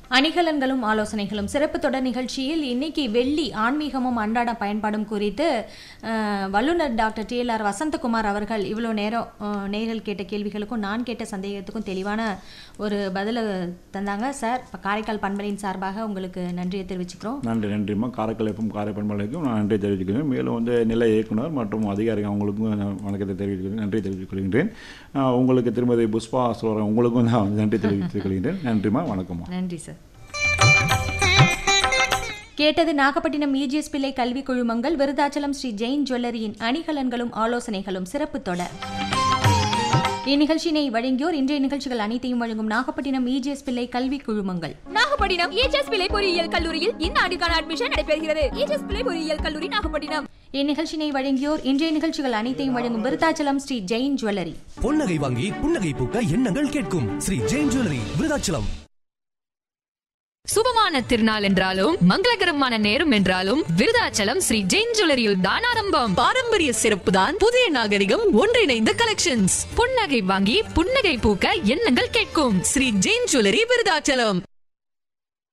அணிகலன்களும் ஆலோசனைகளும் சிறப்பு தொடர் நிகழ்ச்சியில் இன்னைக்கு வெள்ளி ஆன்மீகமும் அன்றாட பயன்பாடும் குறித்து அஹ், வல்லுநர் doctor D L R Vasanthakumar அவர்கள் இவ்வளோ நேரம் அஹ், நேயர்கள் கேட்ட கேள்விகளுக்கும் நான் கேட்ட சந்தேகத்துக்கும் தெளிவான ஒரு பதிலை தந்தாங்க சார் இப்போ காரைக்கால் பண்பலையின் சார்பாக உங்களுக்கு நன்றியை தெரிவிச்சுக்கிறோம் நன்றி நன்றிம்மா காரைக்கால் எஃப்எம் காரை பண்பலைக்கும் நான் நன்றி தெரிவித்துக்கிறேன் மேலும் வந்து நிலை இயக்குனர் மற்றும் அதிகாரிகள் அவங்களுக்கும் நான் வணக்கத்தை தெரிவித்துக்கிறேன் நன்றி தெரிவித்துக் கொள்கின்றேன் ஆஹ் உங்களுக்கு திருமதி புஷ்பா சோழன் உங்களுக்கும் நான் நன்றி தெரிவித்துக் கொள்கின்றேன் நன்றிம்மா வணக்கம்மா நன்றி சார் கேட்டது நாகப்பட்டினம் இஜிஎஸ் பிள்ளை கல்வி குழுமங்கள் விருதாச்சலம் ஸ்ரீ ஜெயின் ஜுவல்லரியின் அணிகலன்களும் ஆலோசனைகளும் சிறப்பு தொடர் இந்நிகழ்ச்சியினை வழங்கியோர் இன்றைய நிகழ்ச்சிகள் அனைத்தையும் வழங்கும் நாகப்பட்டினம் இஜிஎஸ் பிள்ளை கல்வி குழுமங்கள் நாகப்பட்டினம் ஏஜஸ் பிள்ளை பொறியியல் கல்லூரியில் இந்த ஆண்டுக்கான அட்மிஷன் நடைபெறுகிறது ஏஜஸ் பிள்ளை பொறியியல் கல்லூரி நாகப்பட்டினம் இந்நிகழ்ச்சியினை வழங்கியோர் இன்றைய நிகழ்ச்சிகள் அனைத்தையும் வழங்கும் விருதாச்சலம் ஸ்ரீ ஜெயின் ஜுவல்லரி பொன்னகை வாங்கி புன்னகை பூக்க எண்ணங்கள் கேட்கும் ஸ்ரீ ஜெயின் ஜுவல்லரி விருதாச்சலம் சுபமான திருநாள் என்றாலும் மங்களகரமான நேரம் என்றாலும் விருதாச்சலம் ஸ்ரீ ஜெயின் ஜுவல்லரியில் தான் ஆரம்பம் பாரம்பரிய சிறப்பு தான் புதிய நாகரிகம் ஒன்றிணைந்த கலெக்ஷன்ஸ் புன்னகை வாங்கி புன்னகை பூக்க எண்ணங்கள் கேட்கும் ஸ்ரீ ஜெயின் ஜுவல்லரி விருதாச்சலம்